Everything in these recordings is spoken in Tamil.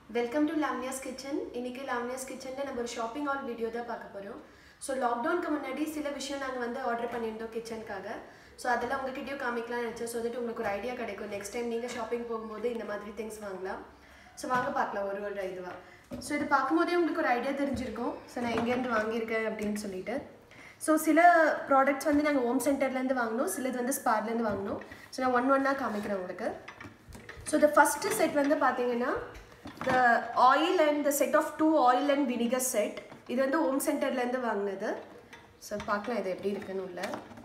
வெல்கம் டு லாம்னியாஸ் கிச்சன் இன்னைக்கு லாம்னியாஸ் கிச்சனில் நம்ம ஒரு ஷாப்பிங் ஆல் வீடியோ தான் பார்க்க போகிறோம் ஸோ லாக்டவுனுக்கு முன்னாடி சில விஷயம் நாங்கள் வந்து ஆர்டர் பண்ணியிருந்தோம் கிச்சனுக்காக ஸோ அதெல்லாம் உங்ககிட்டயும் காமிக்கலாம் நினச்சேன் ஸோ தட் உங்களுக்கு ஒரு ஐடியா கிடைக்கும் நெக்ஸ்ட் டைம் நீங்கள் ஷாப்பிங் போகும்போது இந்த மாதிரி திங்ஸ் வாங்கலாம் ஸோ வாங்க பார்க்கலாம் ஒரு ஒரு இதுவாக ஸோ இது பார்க்கும்போதே உங்களுக்கு ஒரு ஐடியா தெரிஞ்சிருக்கும் ஸோ நான் எங்கேருந்து வாங்கியிருக்கேன் அப்படின்னு சொல்லிட்டு ஸோ சில ப்ராடக்ட்ஸ் வந்து நாங்கள் ஹோம் சென்டர்லேருந்து வாங்கினோம் சிலது வந்து ஸ்பார்லேருந்து வாங்கினோம் ஸோ நான் ஒன் ஒன்னாக காமிக்கிறேன் உங்களுக்கு ஸோ த ஃபஸ்ட்டு செட் வந்து பார்த்தீங்கன்னா the oil and the set of two oil and vinegar set இது வந்து ஹோம் சென்டர்லேருந்து வாங்கினது ஸோ பார்க்கலாம் இது எப்படி இருக்குன்னு உள்ள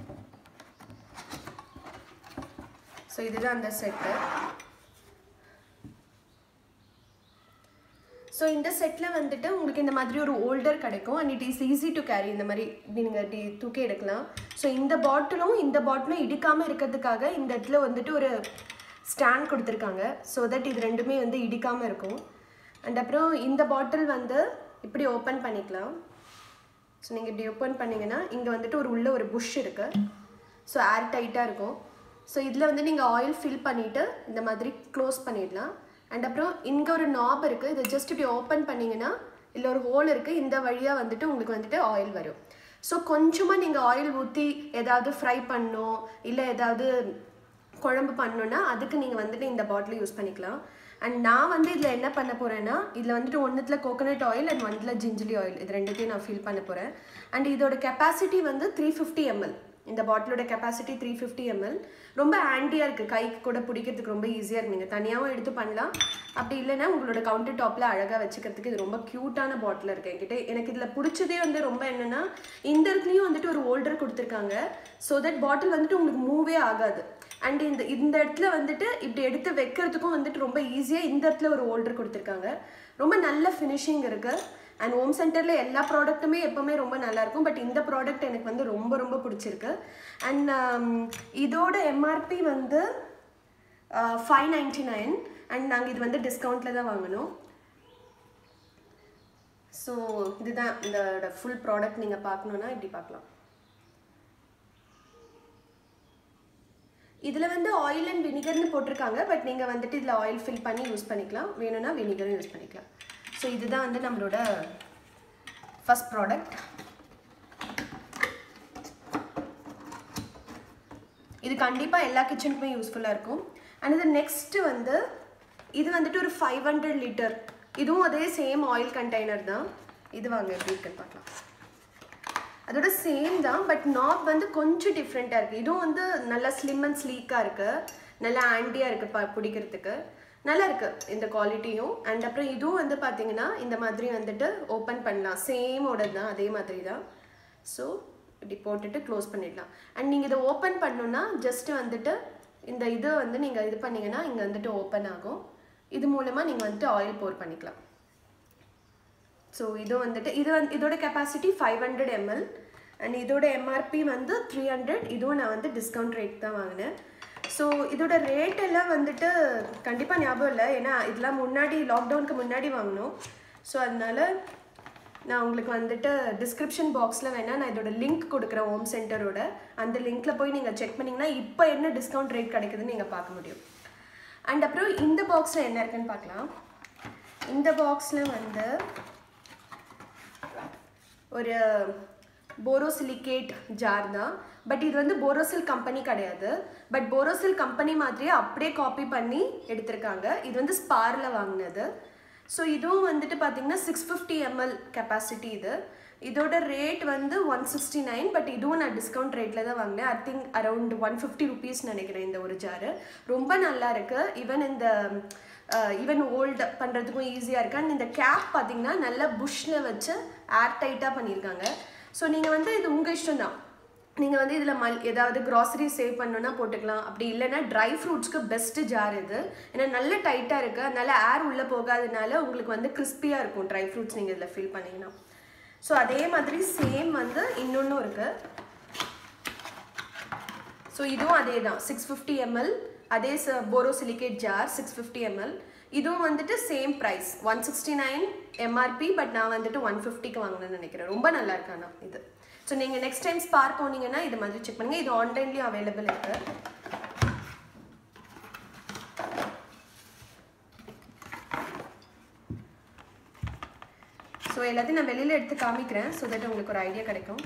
ஸோ இதுதான் அந்த செட்டு ஸோ இந்த செட்டில் வந்துட்டு உங்களுக்கு இந்த மாதிரி ஒரு ஹோல்டர் கிடைக்கும் and it is easy to carry இந்த மாதிரி இப்படி நீங்கள் இப்படி தூக்கி எடுக்கலாம் ஸோ இந்த பாட்டிலும் இந்த பாட்டிலும் இடிக்காமல் இருக்கிறதுக்காக இந்த இடத்துல வந்துட்டு ஒரு ஸ்டாண்ட் கொடுத்துருக்காங்க ஸோ தட் இது ரெண்டுமே வந்து இடிக்காமல் இருக்கும் அண்ட் அப்புறம் இந்த பாட்டில் வந்து இப்படி ஓப்பன் பண்ணிக்கலாம் ஸோ நீங்கள் இப்படி ஓப்பன் பண்ணிங்கன்னா இங்கே வந்துட்டு ஒரு உள்ள ஒரு புஷ் இருக்குது ஸோ ஏர் டைட்டாக இருக்கும் ஸோ இதில் வந்து நீங்கள் ஆயில் ஃபில் பண்ணிவிட்டு இந்த மாதிரி க்ளோஸ் பண்ணிடலாம் அண்ட் அப்புறம் இங்கே ஒரு நாப் இருக்குது இதை ஜஸ்ட் இப்படி ஓப்பன் பண்ணிங்கன்னா இல்லை ஒரு ஹோல் இருக்குது இந்த வழியாக வந்துட்டு உங்களுக்கு வந்துட்டு ஆயில் வரும் ஸோ கொஞ்சமாக நீங்கள் ஆயில் ஊற்றி ஏதாவது ஃப்ரை பண்ணணும் இல்லை ஏதாவது குழம்பு பண்ணணுன்னா அதுக்கு நீங்கள் வந்துட்டு இந்த பாட்டில் யூஸ் பண்ணிக்கலாம் அண்ட் நான் வந்து இதில் என்ன பண்ண போகிறேன்னா இதில் வந்துட்டு ஒன்றுத்தில் கோகோனட் ஆயில் அண்ட் ஒன்றில் ஜிஞ்சலி ஆயில் இது ரெண்டுத்தையும் நான் ஃபில் பண்ண போகிறேன் அண்ட் இதோட கெப்பாசிட்டி வந்து த்ரீ ஃபிஃப்டி எம்எல் இந்த பாட்டிலோட கெப்பாசிட்டி த்ரீ ஃபிஃப்டி எம்எல் ரொம்ப ஹேண்டியாக இருக்குது கைக்கு கூட பிடிக்கிறதுக்கு ரொம்ப ஈஸியாக இருக்குது நீங்கள் தனியாகவும் எடுத்து பண்ணலாம் அப்படி இல்லைன்னா உங்களோட கவுண்டர் டாப்பில் அழகாக வச்சுக்கிறதுக்கு இது ரொம்ப க்யூட்டான பாட்டில் இருக்குது என்கிட்ட எனக்கு இதில் பிடிச்சதே வந்து ரொம்ப என்னென்னா இந்த இடத்துலையும் வந்துட்டு ஒரு ஹோல்டர் கொடுத்துருக்காங்க ஸோ தட் பாட்டில் வந்துட்டு உங்களுக்கு மூவே ஆகாது அண்ட் இந்த இந்த இடத்துல வந்துட்டு இப்படி எடுத்து வைக்கிறதுக்கும் வந்துட்டு ரொம்ப ஈஸியாக இந்த இடத்துல ஒரு ஹோல்டர் கொடுத்துருக்காங்க ரொம்ப நல்ல ஃபினிஷிங் இருக்குது அண்ட் ஹோம் சென்டரில் எல்லா ப்ராடக்ட்டுமே எப்போவுமே ரொம்ப நல்லாயிருக்கும் பட் இந்த ப்ராடக்ட் எனக்கு வந்து ரொம்ப ரொம்ப பிடிச்சிருக்கு அண்ட் இதோட எம்ஆர்பி வந்து ஃபைவ் நைன்டி நைன் அண்ட் நாங்கள் இது வந்து டிஸ்கவுண்ட்டில் தான் வாங்கினோம் ஸோ இதுதான் இதோட ஃபுல் ப்ராடக்ட் நீங்கள் பார்க்கணுன்னா இப்படி பார்க்கலாம் இதில் வந்து ஆயில் அண்ட் வினிகர்னு போட்டிருக்காங்க பட் நீங்கள் வந்துட்டு இதில் ஆயில் ஃபில் பண்ணி யூஸ் பண்ணிக்கலாம் வேணும்னா வினிகரும் யூஸ் பண்ணிக்கலாம் ஸோ இதுதான் வந்து நம்மளோட ஃபஸ்ட் ப்ராடக்ட் இது கண்டிப்பாக எல்லா கிச்சனுக்குமே யூஸ்ஃபுல்லாக இருக்கும் அண்ட் இது நெக்ஸ்ட்டு வந்து இது வந்துட்டு ஒரு ஃபைவ் ஹண்ட்ரட் லிட்டர் இதுவும் அதே சேம் ஆயில் கண்டெய்னர் தான் இது வாங்க எப்படி இருக்குன்னு பார்க்கலாம் அதோட சேம் தான் பட் நாப் வந்து கொஞ்சம் டிஃப்ரெண்ட்டாக இருக்குது இதுவும் வந்து நல்லா ஸ்லிம் அண்ட் ஸ்லீக்காக இருக்குது நல்லா ஆண்டியாக இருக்குது பா பிடிக்கிறதுக்கு நல்லா இருக்குது இந்த குவாலிட்டியும் அண்ட் அப்புறம் இதுவும் வந்து பார்த்தீங்கன்னா இந்த மாதிரி வந்துட்டு ஓப்பன் பண்ணலாம் சேமோட தான் அதே மாதிரி தான் ஸோ இப்படி போட்டுட்டு க்ளோஸ் பண்ணிடலாம் அண்ட் நீங்கள் இதை ஓப்பன் பண்ணணுன்னா ஜஸ்ட்டு வந்துட்டு இந்த இது வந்து நீங்கள் இது பண்ணிங்கன்னா இங்கே வந்துட்டு ஓப்பன் ஆகும் இது மூலமாக நீங்கள் வந்துட்டு ஆயில் போர் பண்ணிக்கலாம் ஸோ இது வந்துட்டு இது வந்து இதோட capacity five hundred ml and இதோட எம்ஆர்பி வந்து த்ரீ ஹண்ட்ரட் இதுவும் நான் வந்து டிஸ்கவுண்ட் ரேட் தான் வாங்கினேன் ஸோ இதோட ரேட் எல்லாம் வந்துட்டு கண்டிப்பாக ஞாபகம் இல்லை ஏன்னா இதெல்லாம் முன்னாடி லாக்டவுனுக்கு முன்னாடி வாங்கினோம் ஸோ அதனால நான் உங்களுக்கு வந்துட்டு டிஸ்கிரிப்ஷன் பாக்ஸில் வேணால் நான் இதோட லிங்க் கொடுக்குறேன் ஹோம் சென்டரோட அந்த லிங்க்கில் போய் நீங்கள் செக் பண்ணிங்கன்னா இப்போ என்ன டிஸ்கவுண்ட் ரேட் கிடைக்குதுன்னு நீங்கள் பார்க்க முடியும் அண்ட் அப்புறம் இந்த பாக்ஸில் என்ன இருக்குன்னு பார்க்கலாம் இந்த பாக்ஸில் வந்து ஒரு போரோசிலிகேட் ஜார் தான் பட் இது வந்து போரோசில் கம்பெனி கிடையாது பட் போரோசில் கம்பெனி மாதிரியே அப்படியே காப்பி பண்ணி எடுத்திருக்காங்க இது வந்து ஸ்பாரில் வாங்கினது ஸோ இதுவும் வந்துட்டு பார்த்தீங்கன்னா சிக்ஸ் ஃபிஃப்டி எம்எல் கெப்பாசிட்டி இது இதோட ரேட் வந்து ஒன் சிக்ஸ்டி நைன் பட் இதுவும் நான் டிஸ்கவுண்ட் ரேட்டில் தான் வாங்கினேன் I think around one fifty rupees நினைக்கிறேன் இந்த ஒரு ஜாரு ரொம்ப நல்லா இருக்குது ஈவன் இந்த ஈவன் ஓல்டு பண்ணுறதுக்கும் ஈஸியாக இருக்குது அண்ட் இந்த கேப் பார்த்தீங்கன்னா நல்லா புஷ்ஷில் வச்சு ஏர் டைட்டாக பண்ணியிருக்காங்க ஸோ நீங்கள் வந்து இது உங்கள் இஷ்டம் தான் நீங்கள் வந்து இதில் மல் ஏதாவது க்ராசரி சேவ் பண்ணணுன்னா போட்டுக்கலாம் அப்படி இல்லைன்னா ட்ரை ஃப்ரூட்ஸ்க்கு பெஸ்ட்டு ஜார் இது ஏன்னா நல்ல டைட்டாக இருக்குது அதனால ஏர் உள்ளே போகாதனால உங்களுக்கு வந்து கிறிஸ்பியாக இருக்கும் ட்ரை ஃப்ரூட்ஸ் நீங்கள் இதில் ஃபில் பண்ணிங்கன்னா ஸோ அதே மாதிரி சேம் வந்து இன்னொன்றும் இருக்குது ஸோ இதுவும் அதே தான் சிக்ஸ் ஃபிஃப்டி எம்எல் அதே ச borosilicate jar six fifty ML இதுவும் வந்துட்டு same price one sixty nine MRP but நான் வந்துட்டு ஒன் ஃபிஃப்டிக்கு வாங்கினேன்னு நினைக்கிறேன் ரொம்ப நல்லா இருக்கு ஆனால் இது ஸோ நீங்கள் நெக்ஸ்ட் டைம் ஸ்பார் போனீங்கன்னா இது மாதிரி செக் பண்ணுங்கள் இது ஆன்லைன்லேயும் அவைலபிள் இருக்குது ஸோ எல்லாத்தையும் நான் வெளியில் எடுத்து காமிக்கிறேன் ஸோ தட் உங்களுக்கு ஒரு ஐடியா கிடைக்கும்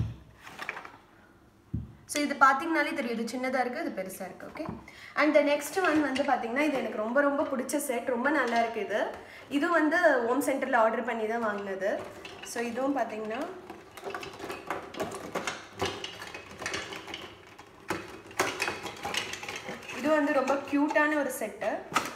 ஸோ இது பார்த்தீங்கனாலே தெரியும் இது சின்னதாக இருக்குது இது பெருசாக இருக்குது okay and the next one வந்து பார்த்தீங்கன்னா இது எனக்கு ரொம்ப ரொம்ப பிடிச்ச செட் ரொம்ப நல்லா இருக்குது இது இது வந்து ஹோம் சென்டரில் ஆர்டர் பண்ணி தான் வாங்கினது ஸோ இதுவும் பார்த்தீங்கன்னா இது வந்து ரொம்ப க்யூட்டான ஒரு செட்டு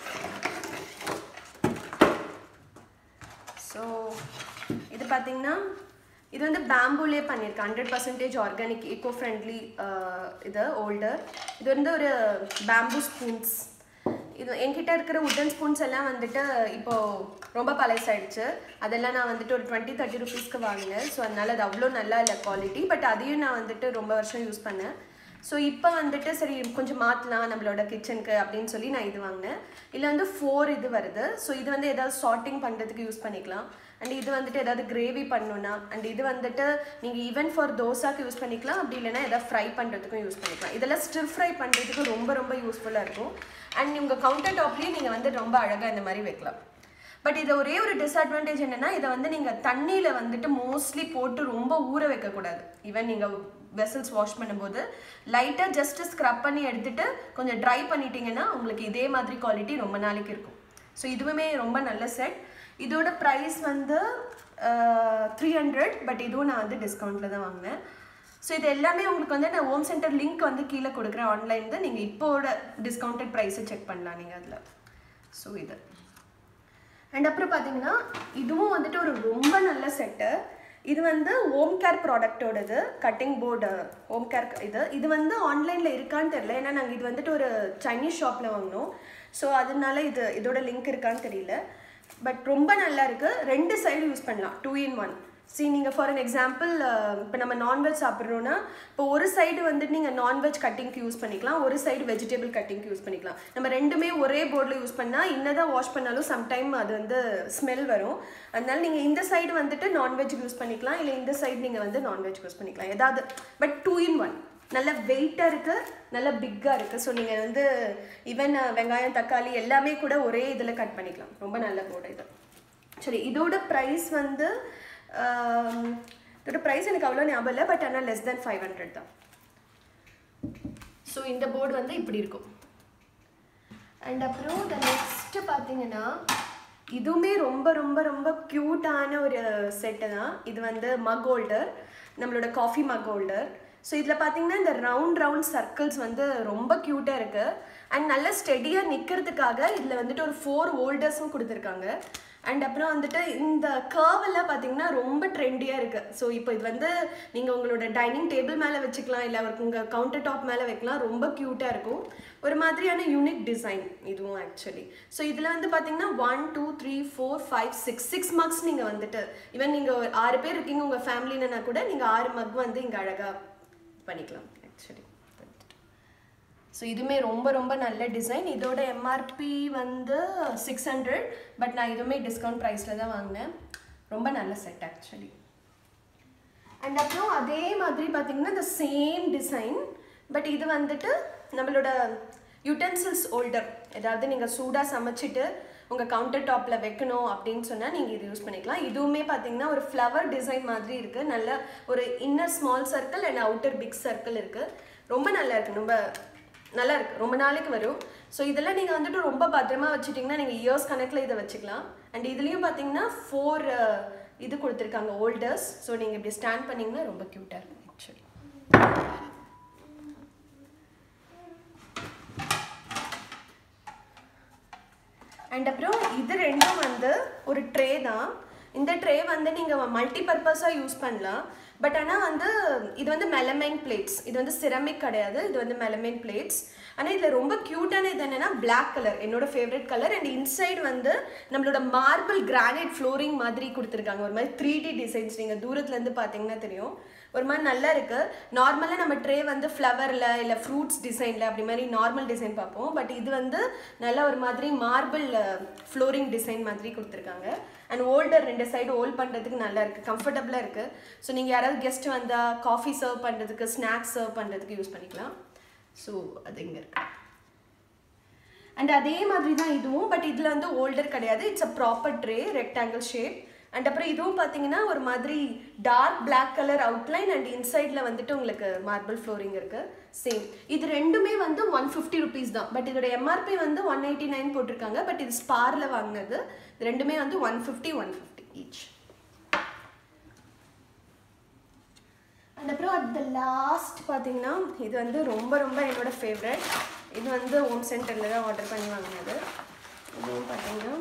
ஸோ இது பார்த்தீங்கன்னா இது வந்து பேம்பூலே பண்ணியிருக்கேன் hundred percentage organic eco friendly இது ஓல்டர் இது வந்து ஒரு பேம்பூ ஸ்பூன்ஸ் இது என்கிட்ட இருக்கிற உட்டன் ஸ்பூன்ஸ் எல்லாம் வந்துட்டு இப்போது ரொம்ப பழசாயிடுச்சு அதெல்லாம் நான் வந்துட்டு ஒரு டுவெண்ட்டி தேர்ட்டி ருபீஸ்க்கு வாங்கினேன் ஸோ அதனால் அது அவ்வளோ நல்லா இல்லை குவாலிட்டி பட் அதையும் நான் வந்துட்டு ரொம்ப வருஷம் யூஸ் பண்ணேன் ஸோ இப்போ வந்துட்டு சரி கொஞ்சம் மாற்றலாம் நம்மளோட கிச்சனுக்கு அப்படின்னு சொல்லி நான் இது வாங்கினேன் இதில் வந்து ஃபோர் இது வருது ஸோ இது வந்து ஏதாவது சார்ட்டிங் பண்ணுறதுக்கு யூஸ் பண்ணிக்கலாம் அண்ட் இது வந்துட்டு ஏதாவது கிரேவி பண்ணணும்னா அண்ட் இது வந்துட்டு நீங்கள் ஈவன் ஃபார் தோசாக்கு யூஸ் பண்ணிக்கலாம் அப்படி இல்லைன்னா ஏதாவது ஃப்ரை பண்ணுறதுக்கும் யூஸ் பண்ணிக்கலாம் இதெல்லாம் ஸ்டிர் ஃப்ரை பண்ணுறதுக்கு ரொம்ப ரொம்ப யூஸ்ஃபுல்லாக இருக்கும் அண்ட் உங்கள் கவுண்டர் டாப்லேயே நீங்கள் வந்து ரொம்ப அழகாக இந்த மாதிரி வைக்கலாம் பட் இது ஒரே ஒரு டிஸ்அட்வான்டேஜ் என்னன்னா இதை வந்து நீங்கள் தண்ணியில் வந்துட்டு மோஸ்ட்லி போட்டு ரொம்ப ஊற வைக்கக்கூடாது ஈவன் நீங்கள் வெசல்ஸ் வாஷ் பண்ணும்போது லைட்டாக ஜஸ்ட் ஸ்க்ரப் பண்ணி எடுத்துட்டு கொஞ்சம் ட்ரை பண்ணிட்டீங்கன்னா உங்களுக்கு இதே மாதிரி குவாலிட்டி ரொம்ப நாளைக்கு இருக்கும் ஸோ இதுவுமே ரொம்ப நல்ல செட் இதோட ப்ரைஸ் வந்து த்ரீ ஹண்ட்ரட் பட் இதுவும் நான் வந்து டிஸ்கவுண்ட்டில் தான் வாங்கினேன் ஸோ இது எல்லாமே உங்களுக்கு வந்து நான் ஹோம் சென்டர் லிங்க் வந்து கீழே கொடுக்குறேன் ஆன்லைனில் நீங்கள் இப்போட டிஸ்கவுண்டட் ப்ரைஸை செக் பண்ணலாம் நீங்கள் அதில் ஸோ இது அண்ட் அப்புறம் பார்த்தீங்கன்னா இதுவும் வந்துட்டு ஒரு ரொம்ப நல்ல செட்டு இது வந்து ஹோம் கேர் ப்ராடக்டோடது கட்டிங் போர்டு ஹோம் கேர் இது இது வந்து ஆன்லைனில் இருக்கான்னு தெரியல ஏன்னா நாங்கள் இது வந்துட்டு ஒரு சைனீஸ் ஷாப்பில் வாங்கினோம் ஸோ அதனால இது இதோட லிங்க் இருக்கான்னு தெரியல பட் ரொம்ப நல்லா இருக்குது ரெண்டு சைடு யூஸ் பண்ணலாம் டூ இன் ஒன் சி நீங்கள் ஃபார் அன் எக்ஸாம்பிள் இப்போ நம்ம நான்வெஜ் சாப்பிட்றோன்னா இப்போ ஒரு சைடு வந்துட்டு நீங்கள் நான்வெஜ் கட்டிங்க்கு யூஸ் பண்ணிக்கலாம் ஒரு சைடு வெஜிடபிள் கட்டிங்க்கு யூஸ் பண்ணிக்கலாம் நம்ம ரெண்டுமே ஒரே போர்டில் யூஸ் பண்ணால் என்னதான் வாஷ் பண்ணாலும் சம்டைம் அது வந்து ஸ்மெல் வரும் அதனால நீங்கள் இந்த சைடு வந்துட்டு நான்வெஜ் யூஸ் பண்ணிக்கலாம் இல்லை இந்த சைடு நீங்கள் வந்து நான்வெஜ் யூஸ் பண்ணிக்கலாம் ஏதாவது பட் டூ இன் ஒன் நல்ல வெயிட்டாக இருக்குது நல்ல பிக்காக இருக்குது ஸோ நீங்கள் வந்து ஈவன் வெங்காயம் தக்காளி எல்லாமே கூட ஒரே இதில் கட் பண்ணிக்கலாம் ரொம்ப நல்ல போர்டு இது சரி இதோட ப்ரைஸ் வந்து ஆம், இதோட ப்ரைஸ் எனக்கு அவ்வளோ ஞாபகம் இல்லை பட் ஆனால் லெஸ் தென் ஃபைவ் ஹண்ட்ரட் தான் ஸோ இந்த போர்டு வந்து இப்படி இருக்கும் அண்ட் அப்புறம் த நெக்ஸ்ட் பார்த்தீங்கன்னா இதுவுமே ரொம்ப ரொம்ப ரொம்ப க்யூட்டான ஒரு செட்டு தான் இது வந்து மக் ஹோல்டர் நம்மளோட காஃபி மக் ஹோல்டர் ஸோ இதில் பார்த்தீங்கன்னா இந்த ரவுண்ட் ரவுண்ட் சர்க்கிள்ஸ் வந்து ரொம்ப க்யூட்டாக இருக்குது அண்ட் நல்ல ஸ்டெடியாக நிற்கிறதுக்காக இதில் வந்துட்டு ஒரு ஃபோர் ஹோல்டர்ஸும் கொடுத்துருக்காங்க அண்ட் அப்புறம் வந்துட்டு இந்த curve எல்லாம் பார்த்தீங்கன்னா ரொம்ப ட்ரெண்டியாக இருக்குது ஸோ இப்போ இது வந்து நீங்கள் உங்களோட டைனிங் டேபிள் மேலே வச்சுக்கலாம் இல்லை உங்கள் கவுண்டர் டாப் மேலே வைக்கலாம் ரொம்ப க்யூட்டாக இருக்கும் ஒரு மாதிரியான யூனிக் டிசைன் இதுவும் ஆக்சுவலி ஸோ இதில் வந்து பார்த்தீங்கன்னா one two three four five six six mugs நீங்கள் வந்துட்டு ஈவன் நீங்கள் ஒரு ஆறு பேர் இருக்கீங்க உங்கள் ஃபேமிலினா கூட நீங்கள் ஆறு மக் வந்து இங்கே அழகாக பண்ணிக்கலாம் ஆக்சுவலி ஸோ இதுவுமே ரொம்ப ரொம்ப நல்ல டிசைன் இதோட எம்ஆர்பி வந்து சிக்ஸ் ஹண்ட்ரட் பட் நான் இதுவுமே டிஸ்கவுண்ட் ப்ரைஸில் தான் வாங்கினேன் ரொம்ப நல்ல செட் ஆக்சுவலி அண்ட் அப்புறம் அதே மாதிரி பார்த்தீங்கன்னா இந்த சேம் டிசைன் பட் இது வந்துட்டு நம்மளோட யூட்டென்சில்ஸ் ஹோல்டர் ஏதாவது நீங்கள் சூடாக சமைச்சிட்டு உங்கள் கவுண்டர் டாப்பில் வைக்கணும் அப்படின்னு சொன்னால் நீங்கள் இது யூஸ் பண்ணிக்கலாம் இதுவுமே பார்த்தீங்கன்னா ஒரு ஃப்ளவர் டிசைன் மாதிரி இருக்குது நல்ல ஒரு inner small circle and outer big circle இருக்குது ரொம்ப நல்லா இருக்குது ரொம்ப நல்லா இருக்கு ரொம்ப நாளைக்கு வரும் ஸோ இதெல்லாம் நீங்கள் வந்துட்டு ரொம்ப பத்திரமா வச்சுட்டிங்கன்னா நீங்கள் இயர்ஸ் கணக்கில் இதை வச்சுக்கலாம் அண்ட் இதுலேயும் பார்த்தீங்கன்னா ஃபோர் இது கொடுத்துருக்காங்க ஹோல்டர்ஸ் ஸோ நீங்கள் இப்படி ஸ்டாண்ட் பண்ணிங்கன்னா ரொம்ப க்யூட்டாக இருக்கும் ஆக்சுவலி அண்ட் அப்புறம் இது ரெண்டும் வந்து ஒரு ட்ரே தான் இந்த ட்ரே வந்து நீங்கள் மல்டி பர்பஸாக யூஸ் பண்ணலாம் பட் ஆனால் வந்து இது வந்து மெலமைன் பிளேட்ஸ் இது வந்து சிரமிக் கிடையாது இது வந்து மெலமைன் பிளேட்ஸ் ஆனால் இதில் ரொம்ப க்யூட்டான இது என்னென்னா Black கலர் என்னோட ஃபேவரட் கலர் அண்ட் இன்சைடு வந்து நம்மளோட மார்பிள் கிரானைட் ஃப்ளோரிங் மாதிரி கொடுத்துருக்காங்க ஒரு மாதிரி த்ரீ டி டிசைன்ஸ் நீங்கள் தூரத்துலேருந்து பார்த்தீங்கன்னா தெரியும் ஒரு மாதிரி நல்லா இருக்கு நார்மலாக நம்ம ட்ரே வந்து ஃப்ளவரில் இல்லை ஃப்ரூட்ஸ் டிசைனில் அப்படி மாதிரி நார்மல் டிசைன் பார்ப்போம் பட் இது வந்து நல்ல ஒரு மாதிரி மார்பிள் ஃப்ளோரிங் டிசைன் மாதிரி கொடுத்துருக்காங்க அண்ட் ஹோல்டர் ரெண்டு சைடு ஹோல்ட் பண்ணுறதுக்கு நல்லா இருக்குது கம்ஃபர்டபுளாக இருக்குது ஸோ நீங்கள் யாராவது கெஸ்ட் வந்தால் காஃபி சர்வ் பண்ணுறதுக்கு ஸ்நாக்ஸ் சர்வ் பண்ணுறதுக்கு யூஸ் பண்ணிக்கலாம் ஸோ அது இங்கே இருக்கு அண்ட் அதே மாதிரி தான் இதுவும் பட் இதில் வந்து ஹோல்டர் கிடையாது it's a proper tray rectangle shape and அப்புறம் இதுவும் பார்த்தீங்கன்னா ஒரு மாதிரி dark black colour outline and இன்சைடில் வந்துட்டு உங்களுக்கு மார்பிள் ஃப்ளோரிங் இருக்கு சேம் இது ரெண்டுமே வந்து ஒன் ஃபிஃப்டி ருபீஸ் தான் பட் இதோட எம்ஆர்பி வந்து ஒன் எயிட்டி நைன் போட்டிருக்காங்க பட் இது ஸ்பாரில் வாங்கினது இது ரெண்டுமே வந்து one fifty one fifty each and அப்புறம் அட் த லாஸ்ட் பார்த்தீங்கன்னா இது வந்து ரொம்ப ரொம்ப என்னோட ஃபேவரட் இது வந்து ஹோம் சென்டரில் தான் ஆர்டர் பண்ணி வாங்கினது இதுவும் பார்த்தீங்கன்னா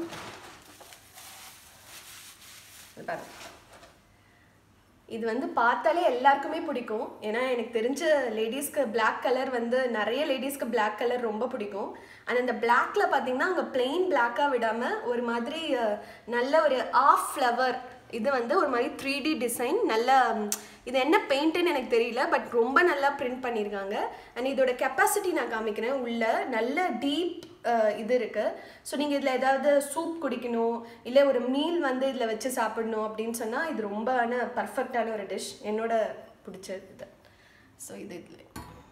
இது பாருங்க இது வந்து பார்த்தாலே எல்லாருக்குமே பிடிக்கும் ஏன்னா எனக்கு தெரிஞ்ச லேடிஸ்க்கு Black கலர் வந்து நிறைய லேடிஸ்க்கு Black கலர் ரொம்ப பிடிக்கும் ஆனால் இந்த பிளாக்ல பார்த்தீங்கன்னா அங்கே பிளெயின் பிளாக்காக விடாமல் ஒரு மாதிரி அஹ், நல்ல ஒரு ஆஃப் ஃப்ளவர் இது வந்து ஒரு மாதிரி த்ரீ டி டிசைன் நல்ல ம், இது என்ன பெயிண்ட்டுன்னு எனக்கு தெரியல பட் ரொம்ப நல்லா பிரிண்ட் பண்ணியிருக்காங்க அண்ட் இதோட கெப்பாசிட்டி நான் காமிக்கிறேன் உள்ள நல்ல டீப் இது இருக்கு ஸோ நீங்கள் இதில் ஏதாவது சூப் குடிக்கணும் இல்லை ஒரு மீல் வந்து இதில் வச்சு சாப்பிடணும் அப்படின்னு சொன்னால் இது ரொம்பான பர்ஃபெக்டான ஒரு டிஷ் என்னோட பிடிச்ச இது ஸோ இது இதில்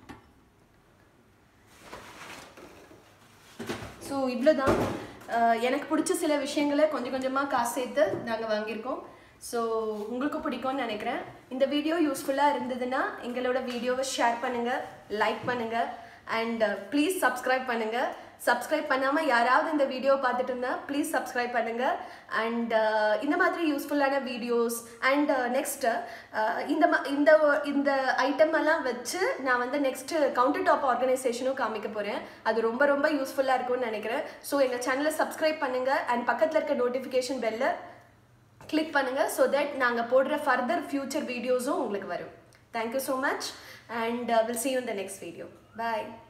ஸோ இவ்வளோதான் எனக்கு பிடிச்ச சில விஷயங்களை கொஞ்சம் கொஞ்சமாக காசு சேர்த்து நாங்கள் வாங்கியிருக்கோம் ஸோ உங்களுக்கு பிடிக்கும்னு நினைக்கிறேன் இந்த வீடியோ யூஸ்ஃபுல்லாக இருந்ததுன்னா எங்களோட வீடியோவை ஷேர் பண்ணுங்கள் லைக் பண்ணுங்கள் அண்ட் ப்ளீஸ் சப்ஸ்கிரைப் பண்ணுங்கள் சப்ஸ்கிரைப் பண்ணாமல் யாராவது இந்த வீடியோ பார்த்துட்டு இருந்தா ப்ளீஸ் சப்ஸ்கிரைப் பண்ணுங்கள் அண்ட் இந்த மாதிரி யூஸ்ஃபுல்லான வீடியோஸ் அண்ட் நெக்ஸ்ட்டு இந்த ம- இந்த இந்த ஐட்டம் எல்லாம் வச்சு நான் வந்து நெக்ஸ்ட் கவுண்டர் டாப் ஆர்கனைசேஷனும் காமிக்க போகிறேன் அது ரொம்ப ரொம்ப யூஸ்ஃபுல்லாக இருக்கும்னு நினைக்கிறேன் ஸோ எங்கள் சேனலை சப்ஸ்கிரைப் பண்ணுங்கள் அண்ட் பக்கத்தில் இருக்க நோட்டிஃபிகேஷன் பெல்லை கிளிக் பண்ணுங்கள் ஸோ தட் நாங்கள் போடுற ஃபர்தர் ஃபியூச்சர் வீடியோஸும் உங்களுக்கு வரும் thank you so much and will see you in the next video bye